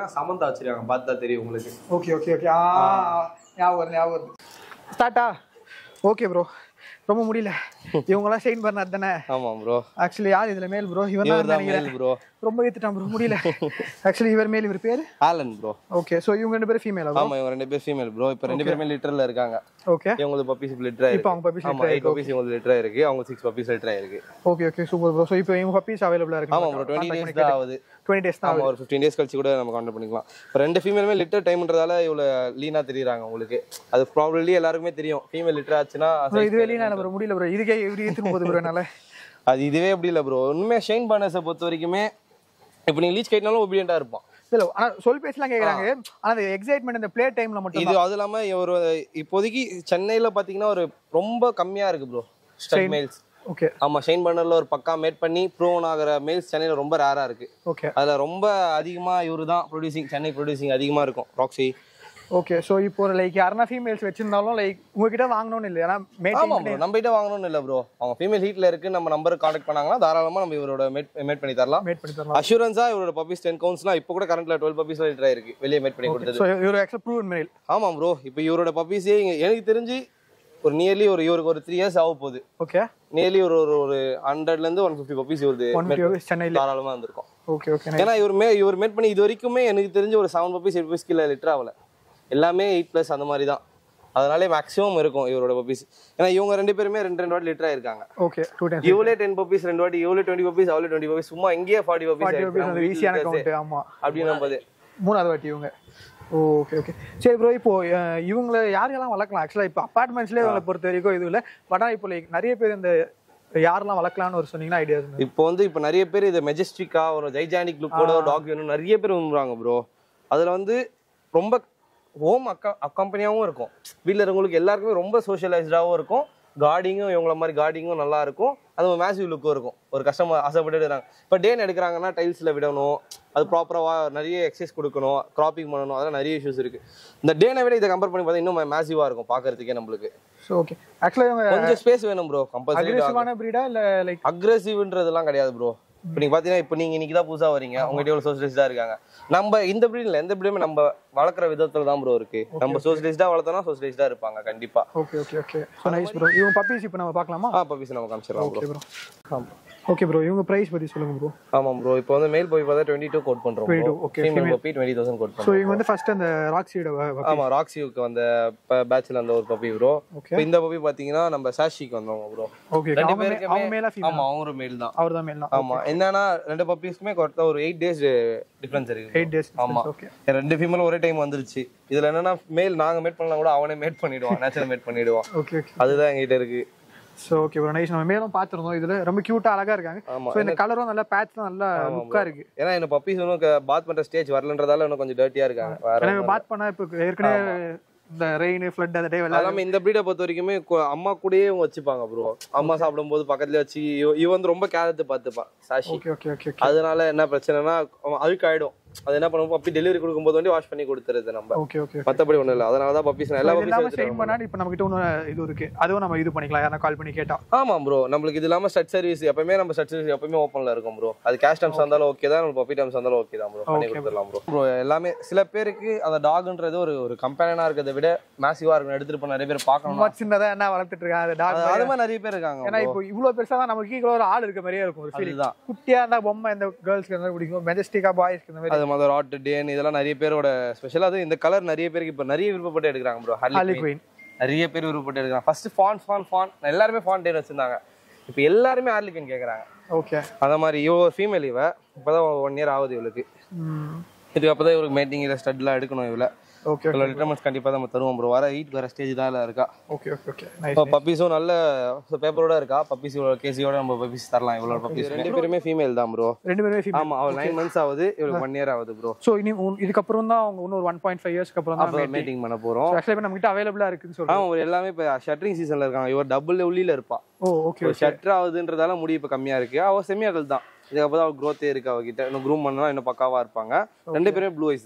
வச்சிருக்காங்க சமந்தா வச்சிருக்காங்க பார்த்தா தெரியும் உங்களுக்கு ஓகே ஓகே ஓகே ஆ ஞாபகம் வருது ஞாபகம் வருது ஸ்டார்ட்டா ஓகே ப்ரோ ரொம்ப முடியல இவங்கெல்லாம் ஷைன் பண்ணார் தானே ஆமா ப்ரோ ஆக்சுவலி யார் இதுல மேல் ப்ரோ இவன் இவர் தான் தான் நினைக்கிறேன் மேல் ப்ரோ ரொம்ப ஏத்துட்டான் ப்ரோ முடியல ஆக்சுவலி இவர் மேல் இவர் பேர் ஆலன் ப்ரோ ஓகே ஸோ இவங்க ரெண்டு பேரும் ஃபீமேலா ப்ரோ ஆமா இவங்க ரெண்டு பேர் ஃபீமேல் ப்ரோ இப்போ ரெண்டு பேருமே லிட்டர்ல இருக்காங்க ஓகே இவங்களுக்கு பப்பீஸ் லிட்டரா இப்போ அவங்க puppies ஆமா எயிட் பப்பீஸ் இவங்களுக்கு லிட்டரா இருக்கு அவங்க சிக்ஸ் பப்பீஸ் லிட்டரா இருக்கு okay okay super bro so இப்போ இவங்க பப்பீஸ் அவைலபிளா இருக்கு ஆமா ப்ரோ டுவெண்ட்டி டேஸ் தான் ஆகுது டுவெண்ட்டி டேஸ் தான் ஆமா ஒரு ஃபிஃப்டீன் டேஸ் கழிச்சு கூட நம்ம கான்டாக்ட் பண்ணிக்கலாம் இப்போ ரெண்டு ஃபீமேலுமே லிட்டர் டைம்ன்றதால இவ்வளவு லீனா தெரியுறாங்க உங்களுக்கு அது ப்ராபப்ளி எல்லாருக்குமே தெரியும் ஃபீமேல் லிட்டர் ஆச்சுன்னா ப்ரோ இது வெளியே நான் ப்ரோ முடியல ப்ரோ இதுக்கே இப்படி ஏற்றுக்கும் போது ப்ரோ என்னால அது இதுவே அப்படி இல்லை ப்ரோ உண்மையாக ஷைன் பானஸை பொறுத்த வரைக்குமே இப்போ நீங்க லீச் கைட்னாலும் ஒபீடியண்டாக இருப்பான் இல்ல ஆனா சொல் பேசலாம் கேக்குறாங்க ஆனா அந்த எக்ஸைட்மெண்ட் இந்த ப்ளே டைம்ல மட்டும் இது அது இல்லாம ஒரு இப்போதைக்கு சென்னையில பாத்தீங்கன்னா ஒரு ரொம்ப கம்மியா இருக்கு ப்ரோ ஸ்டட் மெயில்ஸ் ஓகே ஆமா ஷைன் பண்ணர்ல ஒரு பக்கா மேட் பண்ணி ப்ரோன் ஆகிற மெயில்ஸ் சென்னையில ரொம்ப ரேரா இருக்கு ஓகே அதுல ரொம்ப அதிகமா இவரு தான் ப்ரொடியூசிங் சென்னை ப்ரொடியூசிங் அதிகமா இருக்கும் ராக்ஸி ஓகே ஸோ இப்போ லைக் யாருன்னா ஃபீமேல்ஸ் வச்சிருந்தாலும் லைக் உங்ககிட்ட வாங்கணும்னு இல்லை ஏன்னா ஆமா மேட்டிங் ப்ரோ நம்ம கிட்ட வாங்கணும்னு இல்ல ப்ரோ அவங்க ஃபீமேல் ஹீட்ல இருக்கு நம்ம நம்பருக்கு கான்டாக்ட் பண்ணாங்கன்னா தாராளமா நம்ம இவரோட மேட் மேட் பண்ணி தரலாம் மேட் பண்ணி தரலாம் அஷூரன்ஸா இவரோட பப்பீஸ் டென் கவுண்ட்ஸ்லாம் இப்போ கூட கரண்ட்ல டுவெல் பப்பீஸ் லிட்டர் இருக்கு வெளியே மேட் பண்ணி கொடுத்தது ஸோ இவர் ஆக்சுவலாக ப்ரூவன் மேல் ஆமா ப்ரோ இப்போ இவரோட பப்பீஸே எனக்கு தெரிஞ்சு ஒரு நியர்லி ஒரு இவருக்கு ஒரு த்ரீ இயர்ஸ் ஆக போகுது ஓகே நியர்லி ஒரு ஒரு ஒரு ஹண்ட்ரட்ல இருந்து ஒன் ஃபிஃப்டி பப்பீஸ் இவருது ஒன் ஃபிஃப்டி சென்னையில் தாராளமா இருந்திருக்கும் ஓகே ஓகே ஏன்னா இவர் மே இவர் மேட் பண்ணி இது வரைக்குமே எனக்கு தெரிஞ்சு ஒரு செவன் பப்பீஸ் எயிட் பப்பீஸ் கீழே லிட்டர் ஆகல எல்லாமே எயிட் ப்ளஸ் அந்த மாதிரி தான் அதனாலே மேக்ஸிமம் இருக்கும் இவரோட பப்பீஸ் ஏன்னா இவங்க ரெண்டு பேருமே ரெண்டு ரெண்டு வாட்டி லிட்டர் ஆயிருக்காங்க ஓகே டூ டைம்ஸ் இவளே டென் பப்பீஸ் ரெண்டு வாட்டி இவளே டுவெண்ட்டி பப்பீஸ் அவளே டுவெண்ட்டி பப்பீஸ் சும்மா இங்கேயே ஃபார்ட்டி ஃபார்ட்டி ருபீஸ் அந்த பப்பீஸ் ஈஸியான கவுண்ட் ஆமா அப்படின்னு நம்பது மூணாவது வாட்டி இவங்க ஓகே ஓகே சரி ப்ரோ இப்போ அஹ், இவங்களை யாரெல்லாம் வளர்க்கலாம் ஆக்சுவலாக இப்போ அப்பார்ட்மெண்ட்ஸ்லேயே இவங்களை பொறுத்த வரைக்கும் இது இல்லை பட் ஆனால் இப்போ லைக் நிறைய பேர் இந்த யாரெல்லாம் வளர்க்கலாம்னு ஒரு சொன்னீங்கன்னா ஐடியா இருந்து இப்போ வந்து இப்போ நிறைய பேர் இது மெஜஸ்டிக்கா ஒரு ஜைஜானிக் லுக்கோட டாக் வேணும் நிறைய பேர் விரும்புறாங்க ப்ரோ அதுல வந்து ரொம்ப ஹோம் அக்கா அக்கம்பனியாவும் இருக்கும் வீட்டில் இருக்கவங்களுக்கு எல்லாருக்குமே ரொம்ப சோஷியலைஸ்டாகவும் இருக்கும் கார்டிங்கும் இவங்கள மாதிரி கார்டிங்கும் நல்லா இருக்கும் அது ஒரு மேசிவ் லுக்கும் இருக்கும் ஒரு கஸ்டமர் ஆசைப்பட்டு இருக்காங்க இப்போ டேன் எடுக்கிறாங்கன்னா டைல்ஸில் விடணும் அது ப்ராப்பராக நிறைய எக்ஸசைஸ் கொடுக்கணும் கிராப்பிங் பண்ணணும் அதெல்லாம் நிறைய இஷ்யூஸ் இருக்கு இந்த டேனை விட இதை கம்பேர் பண்ணி பார்த்தா இன்னும் மேசிவாக இருக்கும் பார்க்கறதுக்கே நம்மளுக்கு ஸோ ஓகே ஆக்சுவலாக இவங்க கொஞ்சம் ஸ்பேஸ் வேணும் ப்ரோ கம்பல்சரி அக்ரெசிவான ப்ரீடா இல்லை லைக் அக்ரெசிவ்ன்றதெல்லாம் கிடையாது ப்ரோ இப்போ நீங்க பாத்தீங்கன்னா இப்போ நீங்க இன்னைக்கு தான் புதுசா வரீங்க உங்ககிட்ட எவ்வளவு சோசியலிஸ்டா இருக்காங்க நம்ம இந்த breed இல்ல எந்த பிரீடுமே நம்ம வளர்க்குற விதத்துல தான் ப்ரோ இருக்கு நம்ம சோசியலிஸ்டா வளர்த்தோம்னா சோசியலிஸ்டா இருப்பாங்க கண்டிப்பா okay okay okay so nice bro இவங்க பப்பீஸ் இப்போ நம்ம பார்க்கலாமா ஆ பப்பீஸ் நம்ம காமிச்சிடலாம் bro okay bro okay bro இவங்க ப்ரைஸ் பற்றி சொல்லுங்க ப்ரோ ஆமா ப்ரோ இப்போ வந்து மேல் போய் பார்த்தா டுவெண்ட்டி டூ கோட் பண்றோம் 22, okay, female puppy twenty thousand quote so பண்றோம் இவங்க வந்து ஃபர்ஸ்ட் அந்த ராக் சீட ஆமா ராக்ஸியூக்கு வந்த பேட்ச்ல அந்த ஒரு பப்பி ப்ரோ ஓகே இப்போ இந்த பப்பி பாத்தீங்கன்னா நம்ம சாஷிக்கு வந்தவங்க ப்ரோ ஓகே ரெண்டு அவங்க மே- பேருக்குமே அவங்க மேலா ஃபீமேல் ஆமா அவங்க மேல் தான் அவர் தான் மேல் தான் ஆமா என்னன்னா ரெண்டு பப்பீஸ்க்குமே கரெக்டா ஒரு எயிட் டேஸ் டிஃபரன்ஸ் இருக்கு எயிட் டேஸ் ஆமா. ஓகே ரெண்டு ஃபீமேல் ஒரே டைம் வந்துருச்சு இதுல என்னன்னா மேல் நாங்க மேட் பண்ணலாம் கூட அவனே மேட் பண்ணிடுவான் நேச்சுரல் மேட் பண்ணிடுவான் ஓகே ஓகே அதுதான் எங்ககிட்ட இருக்கு ஸோ ஓகே ப்ரோ நைஸ் நம்ம மேலும் பார்த்துருந்தோம் இதுல ரொம்ப கியூட்டா அழகா இருக்காங்க ஆமா ஸோ இந்த கலரும் நல்லா பேட்ச்லாம் நல்லா லுக்கா இருக்கு ஏன்னா என்ன பப்பீஸ் இன்னும் பாத் பண்ற ஸ்டேஜ் வரலன்றதால இன்னும் கொஞ்சம் டர்ட்டியா இருக்காங்க வேற எனக்கு பாத் பண்ணா இப்போ ஏற்கனவே இந்த ரெயின் ஃப்ளட் அந்த டைம் எல்லாம் எல்லாமே இந்த பிரீடை பொறுத்த வரைக்குமே கு- அம்மா கூடயே இவங்க வச்சுப்பாங்க ப்ரோ அம்மா சாப்பிடும்போது பக்கத்துல வச்சு இவ இவ வந்து ரொம்ப கேரத்து பார்த்துப்பா சாஷி ஓகே ஓகே ஓகே ஓகே அதனால என்ன பிரச்சனைனா அவன் அழுக்காயிடும் அது என்ன பண்ணுவோம் பப்பி டெலிவரி கொடுக்கும்போது வந்து வாஷ் பண்ணி கொடுத்துருது நம்ம ஓகே ஓகே மத்தபடி ஒண்ணும் இல்ல அதனால தான் பப்பீஸ் எல்லா இது இல்லாம பப்பீஸ் ஷைன் பண்ணா இப்போ நம்ம கிட்ட ஒன்று இது இருக்கு அதுவும் நம்ம இது பண்ணிக்கலாம் யாரா கால் பண்ணி கேட்டா ஆமா ப்ரோ நம்மளுக்கு இது இல்லாம ஸ்டட் சர்வீஸ் எப்பவுமே நம்ம ஸ்டட் சர்வீஸ் எப்பவுமே ஓப்பன்ல இருக்கும் ப்ரோ அது கேஷ் டம்ஸ் இருந்தாலும் ஓகே தான் நம்ம பப்பி டம்ஸ் இருந்தாலும் ஓகே தான் ப்ரோ பண்ணி கொடுத்துடலாம் ப்ரோ ப்ரோ எல்லாமே சில பேருக்கு அந்த டாக்ன்றது ஒரு ஒரு கம்பெனியா இருக்கிறத விட மேசிவா இருக்கும் எடுத்துட்டு போய் நிறைய பேர் பார்க்கணும் சும்மா சின்னதா என்ன வளர்த்துட்டு இருக்காங்க அந்த டாக் அது மாதிரி நிறைய பேர் இருக்காங்க ஏன்னா bro. இப்போ இவ்வளவு பெருசா தான் நமக்கு கீழே ஒரு ஆள் இருக்க மாதிரியே இருக்கும் ஒரு ஃபீலிங் அதுதான் குட்டியா இருந்தா பொம்மை இந்த கேர்ள்ஸ்க்கு இருந்தா பிடிக்கும் மெஜஸ்டிக்கா பாய்ஸ்க்கு இந்த மாதிரி அது மாதிரி ராட் டேன் இதெல்லாம் நிறைய பேரோட ஸ்பெஷல் அது இந்த கலர் நிறைய பேருக்கு இப்போ நிறைய விருப்பப்பட்டு எடுக்கிறாங்க ப்ரோ ஹாலி ஹாலி குயின் நிறைய பேர் விருப்பப்பட்டு எடுக்கிறாங்க ஃபர்ஸ்ட் ஃபான் ஃபான் ஃபான் எல்லாருமே ஃபான் டேன் வச்சிருந்தாங்க இப்போ எல்லாருமே ஹார்லிகன் கேக்குறாங்க ஓகே அந்த மாதிரி இவ ஃபீமேல் இவ இப்பதான் ஒன் இயர் ஆகுது இவளுக்கு இதுக்கு அப்பதான் இவருக்கு மேட்டிங் இல்லை ஸ்டட்லாம் எடுக்கணும் இவள ஓகே இவ்வளோ லிட்டர்மெண்ட்ஸ் கண்டிப்பா நம்ம தருவோம் ப்ரோ வர ஹீட் வர ஸ்டேஜ் தான் இதுல இருக்கா ஓகே ஓகே ஓகே நைஸ் இப்போ பப்பீஸும் நல்ல பேப்பரோட இருக்கா பப்பீஸ் இவ்வளோ கேசியோட நம்ம பப்பீஸ் தரலாம் இவ்வளோ பப்பீஸ் ரெண்டு பேருமே ஃபீமேல் தான் ப்ரோ ரெண்டு பேருமே ஃபீமேல் ஆமா அவள் நைன் மந்த்ஸ் ஆகுது இவளுக்கு ஒன் இயர் ஆகுது ப்ரோ ஸோ இனி உன்- இதுக்கப்புறம் தான் அவங்க இன்னொரு ஒன் பாயிண்ட் ஃபைவ் இயர்ஸ்க்கு அப்புறம் தான் அப்போ மீட்டிங் பண்ண போறோம் ஆக்சுவலாக இப்போ நம்ம கிட்ட அவைலபிளா இருக்குன்னு சொல்றேன் ஆமா ஒரு எல்லாமே இப்போ ஷட்டரிங் சீசன்ல இருக்காங்க இவர் டபுள் உள்ளில இருப்பா ஓ ஓகே ஷட்டர் ஆகுதுன்றதால முடி இப்போ கம்மியா இருக்கு அவ செமி அடல் தான் இதுக்கப்புறம் அவள் க்ரோத்தே இருக்கு அவகிட்ட இன்னும் க்ரூம் பண்ணா இன்னும் பக்காவா இருப்பாங்க ரெண்டு பேருமே ப்ளூ ஐஸ் தான்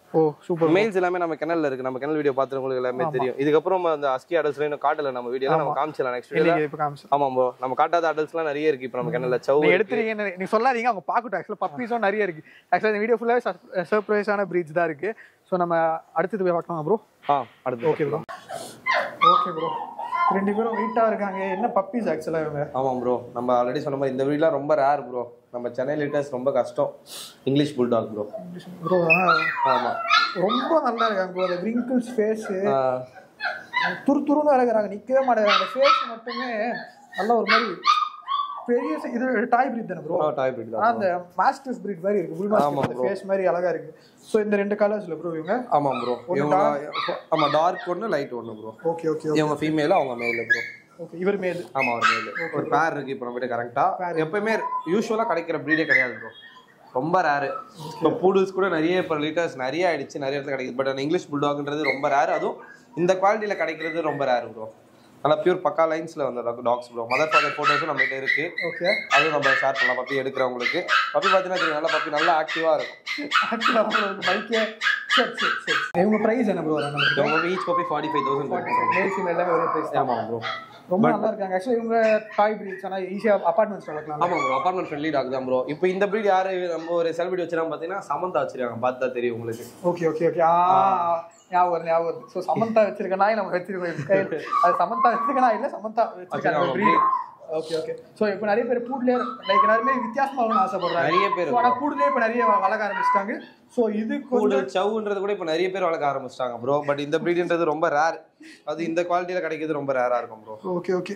ஓ சூப்பர் மெயில்ஸ் எல்லாமே நம்ம கிணல்ல இருக்கு நம்ம கிணல் வீடியோ பார்த்துருவங்களுக்கு எல்லாமே தெரியும் இதுக்கப்புறம் அந்த அஸ்கி அடல்ஸ்ல இன்னும் காட்டல நம்ம வீடியோ நம்ம காமிச்சலாம் நெக்ஸ்ட் வீடியோ நீங்க இப்ப காமிச்சு ஆமா ப்ரோ நம்ம காட்டாத அடல்ட்ஸ்லாம் நிறைய இருக்கு இப்போ நம்ம கிணல்ல சவு நீங்க எடுத்துறீங்க நீங்க சொல்லாதீங்க அவங்க பார்க்கட்டும் ஆக்சுவலா பப்பீஸும் நிறைய இருக்கு ஆக்சுவலா இந்த வீடியோ ஃபுல்லாவே சர்ப்ரைஸான பிரீட்ஸ் தான் இருக்கு ஸோ நம்ம அடுத்தது போய் பார்க்கலாம் ப்ரோ ஆ அடுத்து ஓகே ப்ரோ ஓகே ப்ரோ ரெண்டு பேரும் வெயிட்டா இருக்காங்க என்ன பப்பீஸ் ஆக்சுவலா இவங்க ஆமா ப்ரோ நம்ம ஆல்ரெடி சொன்ன மாதிரி இந்த வீடியோலாம் ரொம்ப ரேர் ப்ரோ நம்ம சென்னை லிட்டர்ஸ் ரொம்ப கஷ்டம் இங்கிலீஷ் புல்டாக் ப்ரோ ப்ரோ ஆமா ரொம்ப நல்லா இருக்காங்க ப்ரோ அந்த விங்கிள்ஸ் ஃபேஸ் ஆ, துரு துருன்னு இறங்குறாங்க நிக்கவே மாட்டேங்கிறாங்க அந்த ஃபேஸ் மட்டுமே நல்ல ஒரு மாதிரி பெரிய si- இது டாய் பிரீத் தானே ப்ரோ ஆ, toy breed தான் ஆனா அந்த மாஸ்டர்ஸ் பிரீட் மாதிரி இருக்கு புல் ஆமா மாஸ்டர் bro. ஃபேஸ் மாதிரி அழகா இருக்கு சோ இந்த ரெண்டு கலர்ஸ்ல ப்ரோ இவங்க ஆமா ப்ரோ இவங்க ஆமா டார்க் ஒன்று லைட் ஒன்று ப்ரோ ஓகே ஓகே இவங்க ஃபீமேல் அவங்க மேல் ப்ரோ ஓகே இவர் மேல் ஆமா ஒரு மேல் ஒரு பேர் இருக்கு இப்போ நம்ம கரெக்டா எப்பயுமே யூஸ்வலா கிடைக்கிற ப்ரீடே கிடையாது ப்ரோ ரொம்ப ரேரு இப்போ பூடுல்ஸ் கூட நிறைய இப்போ லிட்டர்ஸ் நிறைய ஆயிடுச்சு நிறைய இடத்துல கிடைக்குது பட் இங்கிலீஷ் புல்டாக்ன்றது ரொம்ப ரேர் அதுவும் இந்த குவாலிட்டியில கிடைக்கிறது ரொம்ப ரேர் ப்ரோ நல்லா பியூர் பக்கா லைன்ஸ்ல வந்த டாக்ஸ் ப்ரோ மதர் ஃபாதர் ஃபோட்டோஸும் நம்ம கிட்ட இருக்கு ஓகே அதுவும் நம்ம ஷேர் பண்ணலாம் பப்பி எடுக்கிறவங்களுக்கு பப்பி பார்த்தீங்கன்னா தெரியும் நல்லா பப்பி நல்லா ஆக்டிவா இருக்கும் ஆக்சுவலா உங்களுக்கு பைக்கே சரி சரி சரி இவங்க பிரைஸ் என்ன ப்ரோ நமக்கு இவங்க each puppy forty five thousand male female எல்லாமே ஒரே பிரைஸ் ஆமா ப்ரோ ரொம்ப நல்லா இருக்காங்க ஆக்சுவலா இவங்க டாய் பிரீட்ஸ் ஆனா ஈஸியா அபார்ட்மெண்ட்ஸ் வளர்க்கலாம் ஆமா ப்ரோ அபார்ட்மெண்ட் ஃப்ரெண்ட்லி டாக் தான் ப்ரோ இப்போ இந்த breed யாரு நம்ம ஒரு செலிபிரிட்டி வச்சிருக்காங்க பார்த்தீங்கன்னா சமந்தா வச்சிருக்காங்க பார்த்தா தெரியும் உங்களுக்கு ஓகே ஓகே ஓகே ஆ ஞாபகம் வருது, ஞாபகம் வருது ஸோ சமந்தா வச்சிருக்க நாய் நம்ம வச்சிருக்கோம் கையில் அது சமந்தா வச்சிருக்க நாய் இல்ல சமந்தா வச்சிருக்காங்க வச்சிருக்காங்க, ஓகே ஓகே ஸோ இப்போ நிறைய பேர் பூட்லேயே லைக் நிறைய வித்தியாசமா வரணும்னு ஆசைப்படுறாங்க நிறைய பேர் So, ஆனா பூட்லேயே இப்போ நிறைய வ- வளர்க்க ஆரம்பிச்சிட்டாங்க ஸோ இது கூடு கொஞ்சம் சவுன்றது கூட இப்போ நிறைய பேர் வளர்க்க ஆரம்பிச்சிட்டாங்க ப்ரோ பட் இந்த ப்ரீடுன்றது ரொம்ப ரேர் அது இந்த குவாலிட்டியில கிடைக்கிறது ரொம்ப ரேரா இருக்கும் ப்ரோ ஓகே ஓகே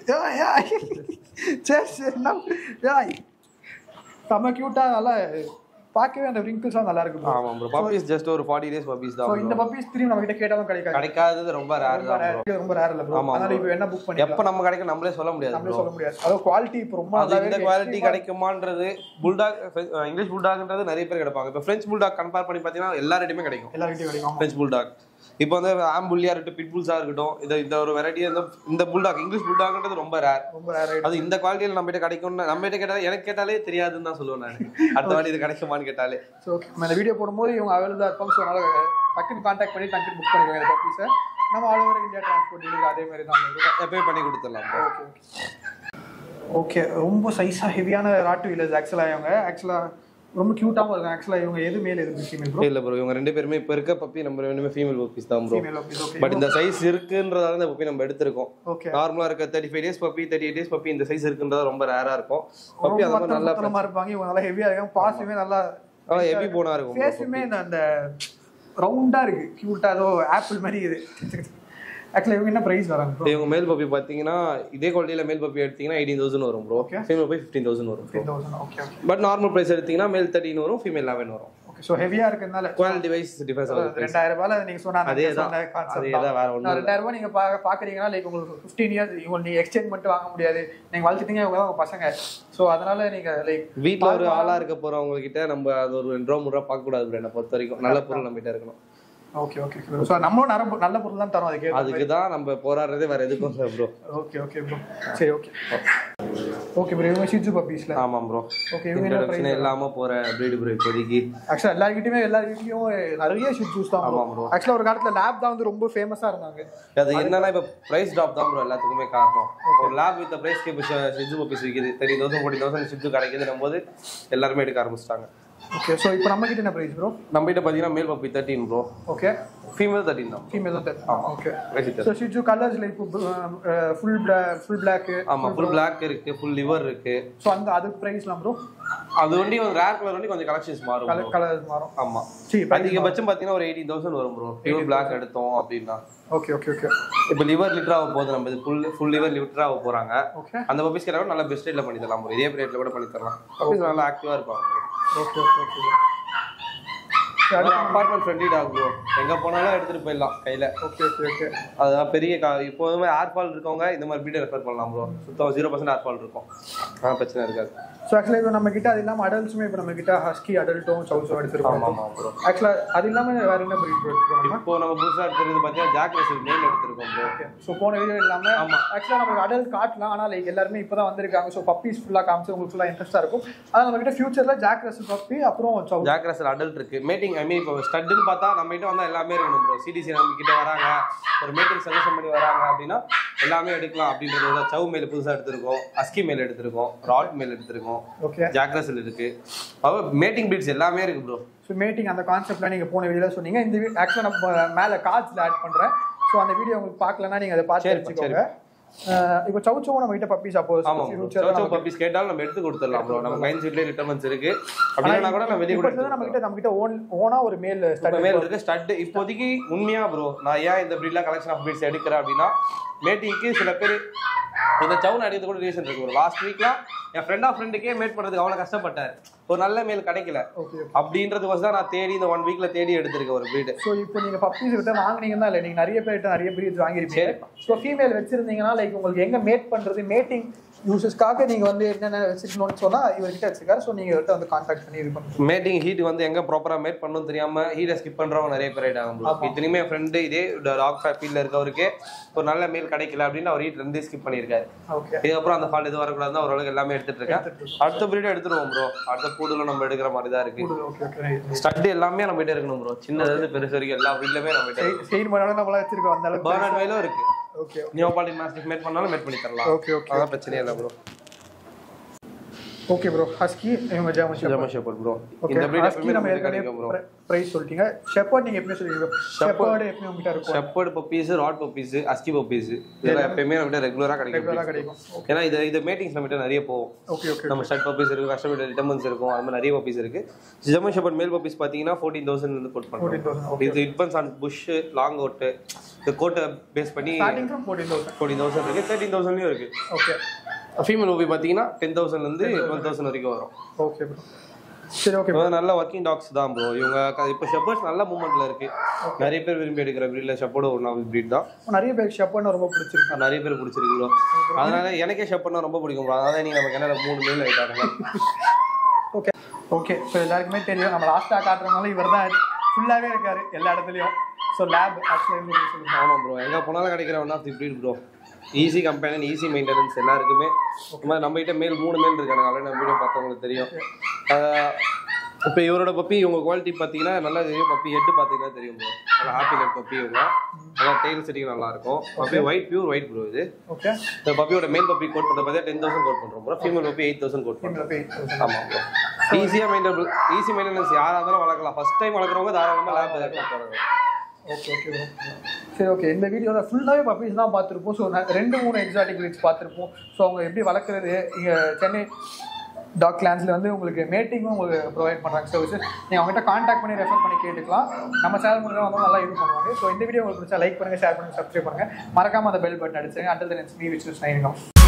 சரி சரி நான் ஏய். செம்ம கியூட்டா நல்லா பார்க்கவே அந்த ரிங்கிள்ஸாக நல்லா இருக்கு bro. ஆமா ப்ரோ பப்பீஸ் ஜஸ்ட் ஒரு ஃபார்ட்டி டேஸ் பப்பீஸ் ஸோ தான் இந்த bro. பப்பீஸ் திரும்பி நம்ம கிட்ட கேட்டாலும் கிடைக்காது கிடைக்காதது ரொம்ப ரேர் ரொம்ப தான் rare. ப்ரோ ரொம்ப ரேர் இல்ல ப்ரோ ஆமா அதனால bro. இப்போ என்ன புக் பண்ணி எப்ப நம்ம கிடைக்கும் நம்மளே சொல்ல முடியாது நம்மளே ப்ரோ சொல்ல முடியாது அதாவது குவாலிட்டி இப்போ ரொம்ப அது நல்லாவே இந்த இருக்கு. குவாலிட்டி extreme-ஆ கிடைக்குமான்றது புல்டாக் இங்கிலீஷ் புல்டாக்ன்றது நிறைய பேர் கிடைப்பாங்க இப்போ ஃப்ரெஞ்ச் புல்டாக் கம்பேர் பண்ணி பார்த்தீங்கன்னா எல்லார்கிட்டயுமே கிடைக்கும் எல்லார்கிட்டயும் கிடைக்கும் ஃப்ரெஞ்ச் புல்டாக் இப்போ வந்து ஆம்புல்லியா இருக்கட்டும் பிட்புல்ஸா இருக்கட்டும் இந்த இந்த ஒரு வெரைட்டி இந்த இந்த புல்டாக் இங்கிலீஷ் புல்டாக்ன்றது ரொம்ப ரேர் ரொம்ப ரேர் அது இந்த குவாலிட்டியில நம்ம கிட்ட கிடைக்கும்னு நம்ம கிட்ட கேட்டாலே எனக்கு கேட்டாலே தெரியாதுன்னு தான் சொல்லுவேன் நான் அடுத்த வாட்டி இது கிடைக்குமான்னு கேட்டாலே ஸோ ஓகே நம்ம இந்த வீடியோ போடும்போது இவங்க அவைலபிளாக இருப்பாங்க ஸோ அதனால டக்குன்னு காண்டாக்ட் பண்ணி டக்குன்னு புக் பண்ணிக்கோங்க இந்த பப்பீஸை நம்ம all over India transport delivery அதே மாதிரி தான் எப்பயும் பண்ணி கொடுத்துடலாம் bro. ஓகே ஓகே ஓகே ரொம்ப சைஸாக ஹெவியான ராட்டு வீலர்ஸ் ஆக்சுவலாக இவங்க ஆக்சுவலாக ரொம்ப க்யூட்டாகவும் இருக்கும் ஆக்சுவலாக இவங்க எது மேல் எது ஃபீமேல் ப்ரோ இல்ல ப்ரோ இவங்க ரெண்டு பேருமே இப்ப இருக்க பப்பி நம்ம ரெண்டுமே ஃபீமேல் பப்பீஸ் தான் bro female puppies okay but இந்த சைஸ் இருக்குன்றதால இந்த பப்பி நம்ம எடுத்திருக்கோம் ஓகே நார்மலா இருக்க thirty five days puppy thirty eight days puppy இந்த சைஸ் இருக்குன்றது ரொம்ப ரேரா இருக்கும் பப்பி அந்த மாதிரி நல்லா நல்லா இருப்பாங்க இவங்க நல்லா ஹெவியாக இருக்காங்க பாஸுமே நல்லா ஹெவி போனா இருக்கும் bro. ஃபேஸுமே இந்த அந்த ரவுண்டா இருக்கு கியூட்டா ஏதோ ஆப்பிள் மாதிரி இது ஆக்சுவலா இவங்க என்ன பிரைஸ் வராங்க ப்ரோ இவங்க மேல் பப்பி பாத்தீங்கன்னா இதே குவாலிட்டியில மேல் பப்பி எடுத்தீங்கன்னா எயிட்டீன் தௌசண்ட் வரும் bro Okay. Female puppy fifteen thousand வரும் bro thousand okay okay but normal price எடுத்தீங்கன்னா மேல் தேர்ட்டின் வரும் ஃபீமேல் லெவன் வரும் ஓகே ஸோ ஹெவியா இருக்கிறதுனால குவாலிட்டி வைஸ் டிஃபரன்ஸ் ஆகும் ரெண்டாயிரம் ரூபாயில நீங்க சொன்ன அந்த அதே தான். சொன்ன concept அதே தான். தான், வேற ஒண்ணும் நான் ரெண்டாயிரம் ரூபாய் நீங்க பா- பாக்குறீங்கன்னா லைக் உங்களுக்கு ஃபிஃப்டீன் இயர்ஸ் உங்களுக்கு நீங்க எக்ஸ்சேஞ்ச் பண்ணிட்டு வாங்க முடியாது நீங்க வளர்த்துட்டீங்க இவங்க தான் உங்க பசங்க ஸோ அதனால நீங்க லைக் வீட்ல ஒரு ஆளா இருக்க போறவங்க கிட்ட நம்ம அது ஒரு ரெண்டு ரூபா மூணு ரூபா பார்க்க கூடாது bro, என்னை பொறுத்த வரைக்கும் நல்ல பொருள் நம்ம கிட்ட இருக்கணும் ஓகே ஓகே ஸோ நம்மளும் நல்ல பொ- நல்ல பொருள் தான் தரோம் அதுக்கு அதுக்கு தான் நம்ம போராடுறதே வேற எதுக்கும் இல்லை ப்ரோ ஓகே ஓகே ப்ரோ சரி ஓகே ஓகே ப்ரோ இவங்க ஷிட்ஜு பப்பீஸ்ல ஆமாம் ப்ரோ ஓகே இவங்க என்ன இன்ட்ரடக்ஷன் இல்லாம போற பிரீடு ப்ரோ இப்போதைக்கு ஆக்சுவலா எல்லாருக்கிட்டையுமே எல்லார் வீட்லயும் நிறைய ஷிட்ஜூஸ் தான் ஆமா bro. ஆக்சுவலா ஒரு காலத்துல லேப் தான் வந்து ரொம்ப ஃபேமஸா இருந்தாங்க அது என்னன்னா இப்ப பிரைஸ் ட்ராப் தான் ப்ரோ எல்லாத்துக்குமே காரணம் ஒரு லேப் வித் பிரைஸ்க்கு இப்போ ஷிஜு பப்பீஸ் விற்கிது தேர்ட்டி தௌசண்ட் ஃபோர்ட்டி தௌசண்ட் ஷிஜு கிடைக்குதுன்னும் போது எல்லாருமே எடுக்க ஆரம்பிச்சிட்டாங்க ஓகே ஸோ இப்போ நம்ம கிட்ட என்ன பிரைஸ் ப்ரோ நம்ம கிட்ட பாத்தீங்கன்னா male puppy thirteen bro okay female thirteen தான் ஃபீமேல் தான் ஆமா. ஓகே பேசிட்டு ஸோ ஷிட்ஜு கலர்ஸ்ல இப்போ ஃபுல் ஃபுல் பிளாக் ஆமா ஃபுல் பிளாக் இருக்கு ஃபுல் லிவர் இருக்கு ஸோ அந்த அதுக்கு ப்ரைஸ்லாம் ப்ரோ அது வண்டி வந்து ரேர் கலர் வண்டி கொஞ்சம் கலெக்ஷன்ஸ் மாறும் bro. கலர் கலர் மாறும் ஆமா சரி அதிகபட்சம் பாத்தீங்கன்னா ஒரு எயிட்டீன் தௌசண்ட் வரும் ப்ரோ பியூர் பிளாக் எடுத்தோம் அப்படின்னா ஓகே ஓகே ஓகே இப்போ லிவர் லிட்டர் ஆக போகுது நம்ம இது ஃபுல் ஃபுல் லிவர் லிட்டர் ஆக போறாங்க ஓகே அந்த பப்பீஸ் கேட்டாலும் நல்ல பெஸ்ட் ரேட்ல பண்ணி தரலாம் bro. இதே ரேட்ல கூட பண்ணி தரலாம் பப்பீஸ் நல்லா ஆக்டிவா இருப்பாங்க okay okay okay apartment friendly dog bro எங்க போனாலும் எடுத்துட்டு போயிடலாம் கையில ஓகே ஓகே ஓகே அதெல்லாம் பெரிய கா இப்போதுமே ஏர்ஃபால் இருக்கவங்க இந்த மாதிரி பீடை ரெஃபர் பண்ணலாம் ப்ரோ சுத்தம் ஜீரோ பர்சன்ட் ஏர்ஃபால் இருக்கும் அதெல்லாம் பிரச்சனை இருக்காது ஸோ ஆக்சுவலாக இப்போ நம்ம கிட்ட அது இல்லாமல் அடல்ட்ஸுமே இப்போ நம்ம கிட்ட ஹஸ்கி அடல்ட்டும் சவுஸும் எடுத்துருக்கோம் ஆமா ஆமா ப்ரோ ஆக்சுவலாக அது இல்லாமல் வேற என்ன breed bro எடுத்துருக்கோம் நம்ம இப்போ நம்ம புதுசா எடுத்துறது பார்த்தீங்கன்னா ஜாக் ரசல் மெயில் எடுத்திருக்கோம் ப்ரோ ஸோ போன வீடியோ இல்லாமல் ஆமா. ஆக்சுவலாக நமக்கு அடல்ட் காட்டலாம் ஆனால் லைக் எல்லாருமே இப்போ தான் வந்திருக்காங்க ஸோ பப்பீஸ் ஃபுல்லாக காமிச்சு உங்களுக்கு ஃபுல்லாக இன்ட்ரெஸ்ட்டாக இருக்கும் ஆனால் நம்ம கிட்ட ஃபியூச்சரில் ஜாக் ரசல் பப்பி அப்புறம் சவு ஜாக் ரசல் அடல்ட் இருக்கு மேட்டிங் ஐ மீன் இப்போ ஸ்டட்டுன்னு பார்த்தா நம்ம கிட்ட வந்தா எல்லாமே இருக்கணும் ப்ரோ சிடிசி நம்ம கிட்ட வராங்க ஒரு மேட்டிங் சஜஷன் பண்ணி வராங்க அப்படின்னா எல்லாமே எடுக்கலாம் அப்படின்றது சவு மேல் புதுசா எடுத்திருக்கோம் அஸ்கி மேல் எடுத்திருக்கோம் ராட் மேல் எடுத்திருக்கோம் ஓகே ஜாக்ரஸில் இருக்கு மேட்டிங் பீட்ஸ் எல்லாமே இருக்கு ப்ரோ ஸோ மீட்டிங் அந்த கான்செப்ட்ல நீங்க போன வீடியோல சொன்னீங்க இந்த ஆக்சுவலாக நம்ம மேல கார்ட்ஸ்ல ஆட் பண்றேன் ஸோ அந்த வீடியோ உங்களுக்கு பார்க்கலன்னா நீங்க அதை பார்த்து சரிப்பா, வச்சுக்கோங்க அஹ் இப்போ சவுச்சவும் நம்ம கிட்ட பப்பி சப்போஸ் ஆமா சோச்சோ பப்பீஸ் கேட்டாலும் நம்ம எடுத்து கொடுத்துடலாம் ப்ரோ நம்ம கைன் சீட்லேயே ரிட்டர்மெண்ட்ஸ் இருக்கு அப்படின்னா கூட நம்ம வெளியே கூட நம்ம கிட்ட நம்ம கிட்ட ஓன் ஓனா ஒரு மேல் இப்போ ஸ்டட் மேல் இருக்கு ஸ்டட் இப்போதைக்கு உண்மையா ப்ரோ நான் ஏன் இந்த பிரீட்ல கலெக்ஷன் ஆஃப் பீட்ஸ் எடுக்கிறேன் அப்படின்னா மேட்டிங்க்கு சில பேர் இந்த சவுன் அடிக்கிறது கூட ரீசன் இருக்கு ஒரு லாஸ்ட் வீக்லாம் என் ஃப்ரெண்ட் ஆஃப் ஃப்ரெண்டுக்கே மேட் பண்றதுக்கு அவ்வளவு கஷ்டப்பட்டார் ஒரு நல்ல மேல் கிடைக்கல ஓகே அப்படின்றதுக்கு தான் நான் தேடி இந்த ஒன் வீக்ல தேடி எடுத்திருக்கேன் ஒரு பிரீடு ஸோ இப்போ நீங்க பப்பீஸ் கிட்ட வாங்குனீங்கன்னா இல்லை நீங்க நிறைய பேர்கிட்ட நிறைய பிரீட்ஸ் வாங்கிருப்பீங்க ஸோ ஃபீமேல் வச்சிருந்தீங்கன்னா லைக் உங்களுக்கு எங்க மேட் பண்றது மேட்டிங் யூசஸ்க்காக நீங்க வந்து என்னென்ன வச்சிருக்கணும்னு சொன்னா இவர்கிட்ட வச்சிருக்காரு ஸோ நீங்க இவர்கிட்ட வந்து கான்டாக்ட் பண்ணி இது பண்ணுங்க மேட்டிங் ஹீட் வந்து எங்க ப்ராப்பரா மேட் பண்ணணும் தெரியாம ஹீட்டை ஸ்கிப் பண்றவங்க நிறைய பேர் ஆயிட்டாங்க ப்ரோ இத்தனையுமே என் ஃப்ரெண்டு இதே டாக் ஃபீல்ட்ல இருக்கவருக்கு ஒரு நல்ல மேல் கிடைக்கல அப்படின்னு அவர் ஹீட் ரெண்டே ஸ்கிப் பண்ணியிருக்காரு ஓகே இதுக்கப்புறம் அந்த ஃபால்ட் எதுவும் வரக்கூடாது ஓரளவுக்கு எல்லாமே எடுத்துட்டு இருக்கேன் அடுத்த பிரீடு எடுத்துருவோம் ப்ரோ அடுத்த பூடுல நம்ம எடுக்கிற மாதிரி தான் இருக்கு ஓகே ஓகே ஸ்டட் எல்லாமே நம்ம கிட்ட இருக்கணும் ப்ரோ சின்னதுல இருந்து பெருசு வரைக்கும் எல்லா வீட்லயுமே நம்ம கிட்ட இருக்கு செயின் பண்ணாலும் நம்மள வச்சிருக்கோம் அந்த அளவுக்கு பர்னட் வேலும் இருக்கு ஓகே நியோபாலின் மாஸ்டிக் மேட் பண்ணாலும் மேட் பண்ணி தரலாம் ஓகே ஓகே அதான் பிரச்சனையே இல்லை ப்ரோ ஓகே ப்ரோ ஹஸ்கி இவங்க German shepherd German shepherd bro okay இந்த பிரீட் ஹஸ்கி எப்பவுமே நம்ம நம்ம ஏற்கனவே கிடைக்கும் ப்ரோ பிரைஸ் சொல்லிட்டீங்க ஷெப்பர்ட் நீங்க எப்படி சொல்லிருக்கீங்க ஷெப்பர்ட் எப்பயும் உங்ககிட்ட இருக்கும் shepherd puppies rott puppies husky puppies இதெல்லாம் எப்பயுமே நம்ம ரெகுலரா கிடைக்கும் ரெகுலரா கிடைக்கும் ஏன்னா இது இது மீட்டிங்ஸ் நம்ம கிட்ட நிறைய போகும் ஓகே ஓகே நம்ம ஷர்ட் பப்பீஸ் இருக்கு கஸ்டமர் ரிட்டர்மன்ஸ் இருக்கும் அது மாதிரி நிறைய பப்பீஸ் இருக்கு ஜெர்மன் ஷெப்பர்ட் மேல் பப்பீஸ் பாத்தீங்கன்னா ஃபோர்டீன் தௌசண்ட் இருந்து கோட் ஃபோர்டீன் பண்ணுறோம் தௌசண்ட் இது இட்பன்ஸ் ஆன் புஷ் லாங் ஓட்டு இந்த கோட்டை பேஸ் பண்ணி starting from fourteen thousand fourteen thousand இருக்கு தேர்ட்டின் தௌசண்ட்லயும் இருக்கு ஓகே ஃபீமேல் மூவி பார்த்தீங்கன்னா டென் தௌசண்ட்ல இருந்து டுவெல் தௌசண்ட் வரைக்கும் வரும் ஓகே ப்ரோ சரி ஓகே இவங்க நல்ல ஒர்க்கிங் டாக்ஸ் தான் ப்ரோ இவங்க க- இப்போ ஷெப்பர்ட்ஸ் நல்ல மூவ்மெண்ட்ல இருக்கு நிறைய பேர் விரும்பி எடுக்கிற பிரீட்ல ஷெப்பர்டு ஒன் ஆஃப் பிரீட் தான் நிறைய பேருக்கு ஷெப்பர்ட் ரொம்ப பிடிச்சிருக்கு நிறைய பேர் பிடிச்சிருக்கு ப்ரோ அதனால எனக்கே ஷெப்பர்ட்னா ரொம்ப பிடிக்கும் ப்ரோ அதனால நீங்க நமக்கு என்ன மூணு மேல் ஆயிட்டாங்க ஓகே ஓகே ஸோ எல்லாருக்குமே தெரியும் நம்ம லாஸ்ட்டாக காட்டுறதுனால இவர் தான் ஃபுல்லாகவே இருக்காரு எல்லா இடத்துலையும் ஸோ லேப் ஆக்சுவலாக சொல்லுங்க ஆமா ப்ரோ எங்க போனாலும் கிடைக்கிற one of the breed bro easy company easy maintenance எல்லாருக்குமே இந்த மாதிரி நம்ம கிட்ட மேல் மூணு மேல் இருக்காங்க ஆல்ரெடி நம்ம வீடியோ பார்த்தவங்களுக்கு தெரியும் இப்போ இவரோட பப்பி இவங்க குவாலிட்டி பார்த்தீங்கன்னா நல்லா தெரியும் பப்பி ஹெட் பார்த்தீங்கன்னா தெரியும் ப்ரோ நல்லா ஹாப்பி நெட் பப்பி இவங்க நல்லா டெய்ல் செட்டிங் நல்லா இருக்கும் puppy white pure white bro இது ஓகே இந்த பப்பியோட மேல் பப்பி கோட் பண்ணுறது பார்த்தா டென் தௌசண்ட் கோட் பண்ணுறோம் bro female puppy eight thousand quote பண்ணுறோம் டீமில் போய் ஆமாம் ப்ரோ ஈஸியாக மெயின்டபிள் ஈஸி மெயின்டெனன்ஸ் யாராக இருந்தாலும் வளர்க்கலாம் ஃபர்ஸ்ட் டைம் வளர்க்குறவங்க தாராளமாக லேப் எதாவது போகிறாங்க ஓகே ஓகே bro. சரி ஓகே இந்த வீடியோவில் ஃபுல்லாகவே பப்பீஸ் தான் பார்த்துருப்போம் ஸோ ரெண்டு மூணு எக்ஸாட்டிக் breeds பார்த்துருப்போம் ஸோ அவங்க எப்படி வளர்க்குறது இங்கே சென்னை டாக் கிளான்ஸில் வந்து உங்களுக்கு மேட்டிங்கும் உங்களுக்கு ப்ரொவைட் பண்ணுறாங்க சர்வீஸ் நீங்கள் அவங்ககிட்ட காண்டாக்ட் பண்ணி ரெஃபர் பண்ணி கேட்டுக்கலாம் நம்ம சேனல் மூலியமாக வந்து நல்லா இது பண்ணுவாங்க ஸோ இந்த வீடியோ உங்களுக்கு பிடிச்சா லைக் பண்ணுங்கள் ஷேர் பண்ணுங்கள் சப்ஸ்கிரைப் பண்ணுங்கள் மறக்காமல் அந்த பெல் பட்டன் அடிச்சுங்க அண்டர் தன் மீ விச் சைனிங் ஆஃப்